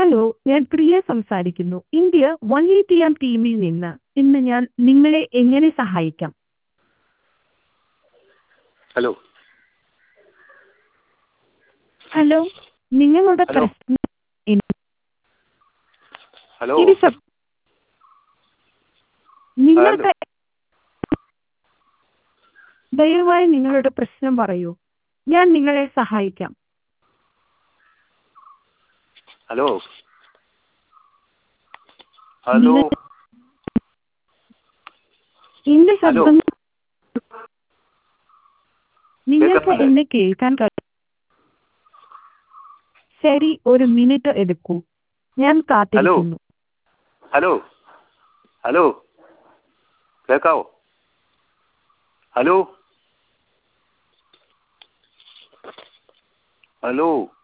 Hello ഞാൻ പ്രിയ സംസാരിക്കുന്നു India one eighty M ടീമിൽ നിന്ന് ഇന്ന് ഞാൻ നിങ്ങളെ എങ്ങനെ സഹായിക്കാം ഹലോ ഹലോ നിങ്ങളുടെ ഹലോ. പ്രശ്നം എൻ- ഹലോ ഇത് സ- നിങ്ങൾക്ക് ദയവായി നിങ്ങളുടെ പ്രശ്നം പറയൂ ഞാൻ നിങ്ങളെ സഹായിക്കാം ഹലോ ഹലോ നിങ്ങൾ- എന്റെ ഹലോ. ശബ്ദം നിങ്ങൾക്ക് കേൾക്കുന്നുണ്ട്. എന്നെ കേൾക്കാൻ കഴിയും ശരി ഒരു മിനിറ്റ് എടുക്കൂ ഞാൻ കാത്തിരിക്കുന്നു ഹലോ ഹലോ കേൾക്കാവോ ഹലോ ഹലോ